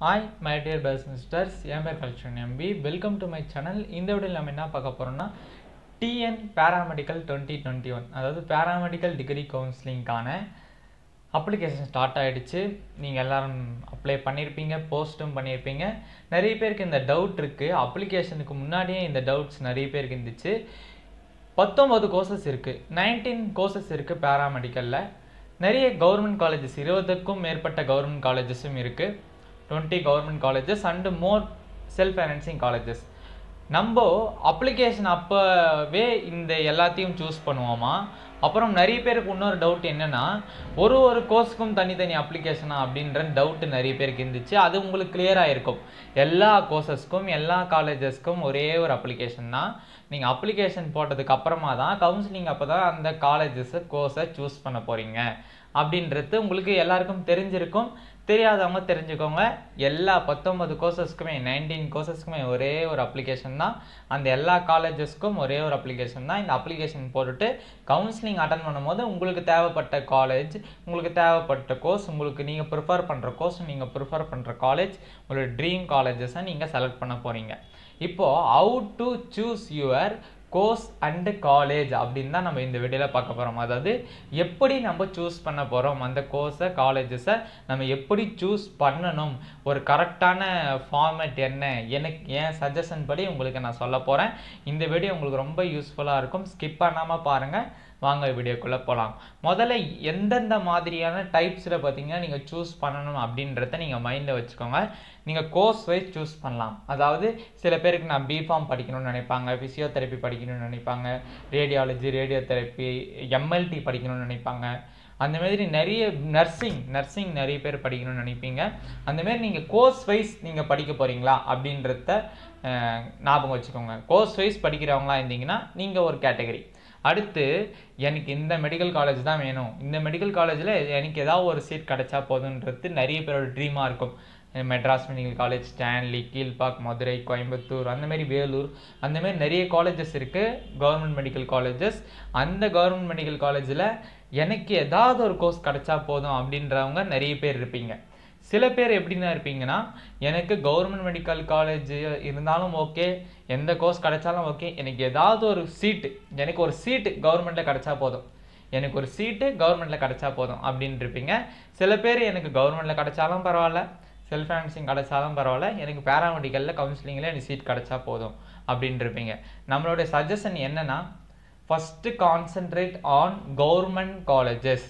hi my dear பிஸ்னஸ்டர்ஸ் என் பேர் கல்ச்சன் எம்பி வெல்கம் டு மை சேனல் இந்த வீடியோவில் நம்ம என்ன பார்க்க போகிறோம்னா TN paramedical twenty twenty one அதாவது பேராமெடிக்கல் டிகிரி கவுன்சிலிங்கான அப்ளிகேஷன் ஸ்டார்ட் ஆகிடுச்சு நீங்கள் எல்லாரும் அப்ளை பண்ணியிருப்பீங்க போஸ்ட்டும் பண்ணியிருப்பீங்க நிறைய பேருக்கு இந்த டவுட் இருக்குது அப்ளிகேஷனுக்கு முன்னாடியே இந்த டவுட்ஸ் நிறைய பேருக்கு இருந்துச்சு பத்தொம்பது கோர்சஸ் இருக்குது நைன்டீன் கோர்சஸ் இருக்குது பேராமெடிக்கலில் நிறைய கவர்மெண்ட் காலேஜஸ் இருபதுக்கும் மேற்பட்ட கவர்மெண்ட் காலேஜஸும் இருக்குது twenty government colleges and more self financing colleges நம்ம அப்ளிகேஷன் அப்போவே இந்த எல்லாத்தையும் சூஸ் பண்ணுவோமா அப்புறம் நிறைய பேருக்கு இன்னொரு டவுட் என்னென்னா ஒரு ஒரு கோர்ஸுக்கும் தனித்தனி அப்ளிகேஷனா அப்படின்ற டவுட் நிறைய பேருக்கு இருந்துச்சு அது உங்களுக்கு கிளியராக இருக்கும் எல்லா கோர்சஸ்க்கும் எல்லா காலேஜஸ்க்கும் ஒரே ஒரு அப்ளிகேஷன் தான் நீங்கள் அப்ளிகேஷன் போட்டதுக்கு அப்புறமா தான் கவுன்சிலிங் அப்போ தான் அந்த காலேஜஸை கோர்ஸை சூஸ் பண்ண போகிறீங்க அப்படின்றது உங்களுக்கு எல்லாருக்கும் தெரிஞ்சிருக்கும் தெரியாதவங்க தெரிஞ்சுக்கோங்க எல்லா பத்தொன்பது கோர்சஸ்க்குமே நைன்டீன் கோர்சஸ்க்குமே ஒரே ஒரு அப்ளிகேஷன் தான் அந்த எல்லா காலேஜஸ்க்கும் ஒரே ஒரு அப்ளிகேஷன் தான் இந்த அப்ளிகேஷன் போட்டுட்டு கவுன்சிலிங் அட்டன் பண்ணும்போது உங்களுக்கு தேவைப்பட்ட காலேஜ் உங்களுக்கு தேவைப்பட்ட கோர்ஸ் உங்களுக்கு நீங்கள் ப்ரிஃபர் பண்ணுற கோர்ஸ் நீங்கள் ப்ரிஃபர் பண்ணுற காலேஜ் உங்களோட ட்ரீம் காலேஜஸை நீங்கள் செலக்ட் பண்ண போகிறீங்க இப்போது how to choose your course and college அப்படின்னு தான் நம்ம இந்த வீடியோவில் பார்க்க போகிறோம் அதாவது எப்படி நம்ம சூஸ் பண்ண போகிறோம் அந்த கோர்ஸை காலேஜஸை நம்ம எப்படி சூஸ் பண்ணணும் ஒரு கரெக்டான ஃபார்மேட் என்ன எனக்கு என் சஜஷன் படி உங்களுக்கு நான் சொல்ல போகிறேன் இந்த வீடியோ உங்களுக்கு ரொம்ப யூஸ்ஃபுல்லாக இருக்கும் ஸ்கிப் பண்ணாமல் பாருங்கள் வாங்க வீடியோக்குள்ளே போகலாம் முதல்ல எந்தெந்த மாதிரியான டைப்ஸில் பார்த்தீங்கன்னா நீங்கள் சூஸ் பண்ணணும் அப்படின்றத நீங்கள் மைண்டில் வச்சுக்கோங்க நீங்கள் கோர்ஸ் வைஸ் சூஸ் பண்ணலாம் அதாவது சில பேருக்கு நான் பிஃபார்ம் படிக்கணும்னு நினைப்பாங்க ஃபிசியோதெரப்பி படிக்கணும்னு நினைப்பாங்க ரேடியாலஜி ரேடியோ தெரப்பி எம்எல்டி படிக்கணும்னு நினைப்பாங்க அந்த மாதிரி நிறைய நர்சிங் நர்சிங் நிறைய பேர் படிக்கணும்னு நினைப்பீங்க அந்த மாதிரி நீங்கள் கோர்ஸ் வைஸ் நீங்கள் படிக்க போகிறீங்களா அப்படின்றத ஞாபகம் வச்சுக்கோங்க கோர்ஸ் வைஸ் படிக்கிறவங்களா இருந்தீங்கன்னா நீங்கள் ஒரு கேட்டகரி அடுத்து எனக்கு இந்த மெடிக்கல் காலேஜ் தான் வேணும் இந்த மெடிக்கல் காலேஜில் எனக்கு ஏதாவது ஒரு சீட் கிடைச்சா போதுன்றது நிறைய பேரோட ட்ரீமாக இருக்கும் Madras medical college Stanley Kilpauk Madurai Coimbatore அந்த மாதிரி வேலூர் அந்த மாதிரி நிறைய காலேஜஸ் இருக்குது கவர்மெண்ட் மெடிக்கல் காலேஜஸ் அந்த கவர்மெண்ட் மெடிக்கல் காலேஜில் எனக்கு ஏதாவது ஒரு கோர்ஸ் கிடைச்சா போதும் அப்படின்றவங்க நிறைய பேர் இருப்பீங்க சில பேர் எப்படின்னா இருப்பீங்கன்னா எனக்கு கவர்மெண்ட் மெடிக்கல் காலேஜ் இருந்தாலும் ஓகே எந்த கோர்ஸ் கிடைச்சாலும் ஓகே எனக்கு ஏதாவது ஒரு சீட்டு எனக்கு ஒரு சீட்டு கவர்மெண்ட்டில் கிடைச்சா போதும் எனக்கு ஒரு சீட்டு கவர்மெண்ட்டில் கிடைச்சா போதும் அப்படின்னு இருப்பீங்க சில பேர் எனக்கு கவர்மெண்ட்டில் கிடைச்சாலும் பரவாயில்ல செல்ஃப் ஃபைனான்சிங் கிடைச்சாலும் பரவாயில்ல எனக்கு பேராமெடிக்கலில் கவுன்சிலிங்கில் எனக்கு சீட் கிடைச்சா போதும் அப்படின்னு இருப்பீங்க நம்மளுடைய சஜஷன் என்னென்னா first concentrate on government colleges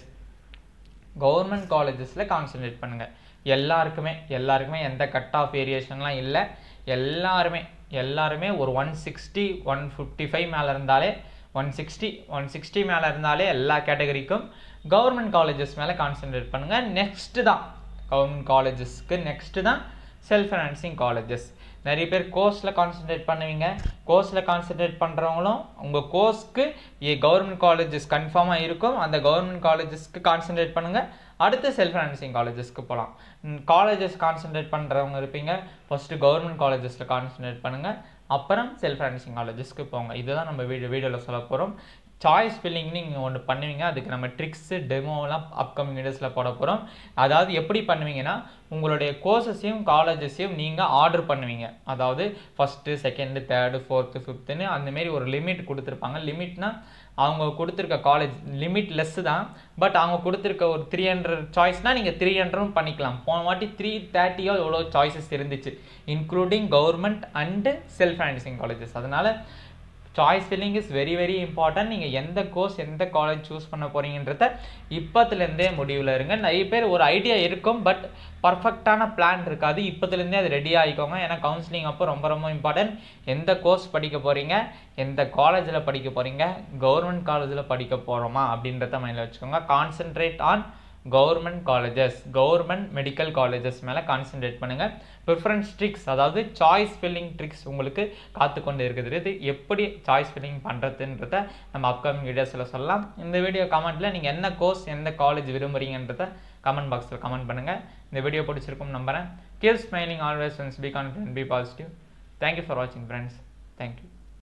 government காலேஜஸில் கான்சென்ட்ரேட் பண்ணுங்கள் எல்லாருக்குமே எல்லாருக்குமே எந்த கட் ஆஃப் வேரியேஷன்லாம் இல்லை எல்லாருமே எல்லாருமே ஒரு one sixty one fifty five மேலே இருந்தாலே ஒன் சிக்ஸ்டி ஒன் சிக்ஸ்டி மேலே இருந்தாலே எல்லா கேட்டகரிக்கும் கவர்மெண்ட் காலேஜஸ் மேலே கான்சென்ட்ரேட் பண்ணுங்கள் நெக்ஸ்ட்டு தான் கவர்மெண்ட் காலேஜஸ்க்கு நெக்ஸ்ட்டு தான் செல்ஃப் ஃபைனான்சிங் காலேஜஸ் நிறைய பேர் கோர்ஸில் கான்சென்ட்ரேட் பண்ணுவீங்க கோர்ஸில் கான்சென்ட்ரேட் பண்ணுறவங்களும் உங்கள் கோர்ஸ்க்கு கவர்மெண்ட் காலேஜஸ் கன்ஃபார்மாக இருக்கும் அந்த கவர்மெண்ட் காலேஜஸ்க்கு கான்சென்ட்ரேட் பண்ணுங்கள் அடுத்து செல்ஃப் ஃபைனான்சிங் காலேஜஸ்க்கு போகலாம் காலேஜஸ் கான்சென்ட்ரேட் பண்ணுறவங்க இருப்பீங்க ஃபஸ்ட்டு கவர்மெண்ட் காலேஜஸில் கான்சென்ட்ரேட் பண்ணுங்கள் அப்புறம் செல்ஃப் ஃபைனான்சிங் காலேஜஸ்க்கு போங்க இதுதான் நம்ம வீடியோ வீடியோவில் சொல்ல போகிறோம் சாய்ஸ் ஃபில்லிங்னு நீங்கள் ஒன்று பண்ணுவீங்க அதுக்கு நம்ம ட்ரிக்ஸு டெமோலாம் அப்கமிங் வீடியோஸில் போட போகிறோம் அதாவது எப்படி பண்ணுவீங்கன்னா உங்களுடைய கோர்சஸையும் காலேஜஸையும் நீங்கள் ஆர்டர் பண்ணுவீங்க அதாவது ஃபஸ்ட்டு செகண்டு தேர்டு ஃபோர்த்து ஃபிஃப்த்துன்னு அந்தமாரி ஒரு லிமிட் கொடுத்துருப்பாங்க லிமிட்னா அவங்க கொடுத்துருக்க காலேஜ் லிமிட் லெஸ்ஸு தான் பட் அவங்க கொடுத்துருக்க ஒரு த்ரீ ஹண்ட்ரட் சாய்ஸ்னால் நீங்கள் த்ரீ ஹண்ட்ரடும் பண்ணிக்கலாம் போன வாட்டி த்ரீ தேர்ட்டியோ எவ்வளோ சாய்ஸஸ் இருந்துச்சு including government and self financing colleges அதனால் choice filling is very very important நீங்கள் எந்த கோர்ஸ் எந்த காலேஜ் சூஸ் பண்ண போகிறீங்கன்றத இப்போத்துலேருந்தே முடிவில் இருங்க நிறைய பேர் ஒரு ஐடியா இருக்கும் பட் பர்ஃபெக்டான பிளான் இருக்காது இப்போத்துலேருந்தே அது ரெடி ஆகிக்கோங்க ஏன்னா கவுன்சிலிங் அப்போ ரொம்ப ரொம்ப இம்பார்ட்டன்ட் எந்த கோர்ஸ் படிக்க போகிறீங்க எந்த காலேஜில் படிக்க போகிறீங்க கவர்மெண்ட் காலேஜில் படிக்க போகிறோமா அப்படின்றத மைண்டில் வச்சுக்கோங்க concentrate on government colleges government medical colleges மேலே கான்சென்ட்ரேட் பண்ணுங்கள் ப்ரிஃபரன்ஸ் ட்ரிக்ஸ் அதாவது சாய்ஸ் ஃபில்லிங் ட்ரிக்ஸ் உங்களுக்கு காத்து கொண்டு இருக்குது இது எப்படி சாய்ஸ் ஃபில்லிங் பண்ணுறதுன்றத நம்ம அப்கமிங் வீடியோஸில் சொல்லலாம் இந்த வீடியோ கமெண்ட்டில் நீங்கள் என்ன கோர்ஸ் எந்த காலேஜ் விரும்புகிறீங்கன்றத கமெண்ட் பாக்ஸில் கமெண்ட் பண்ணுங்கள் இந்த வீடியோ பிடிச்சிருக்கும் நம்புகிறேன் keep smiling always once be confident be positive thank you for வாட்சிங் ஃப்ரெண்ட்ஸ் தேங்க்யூ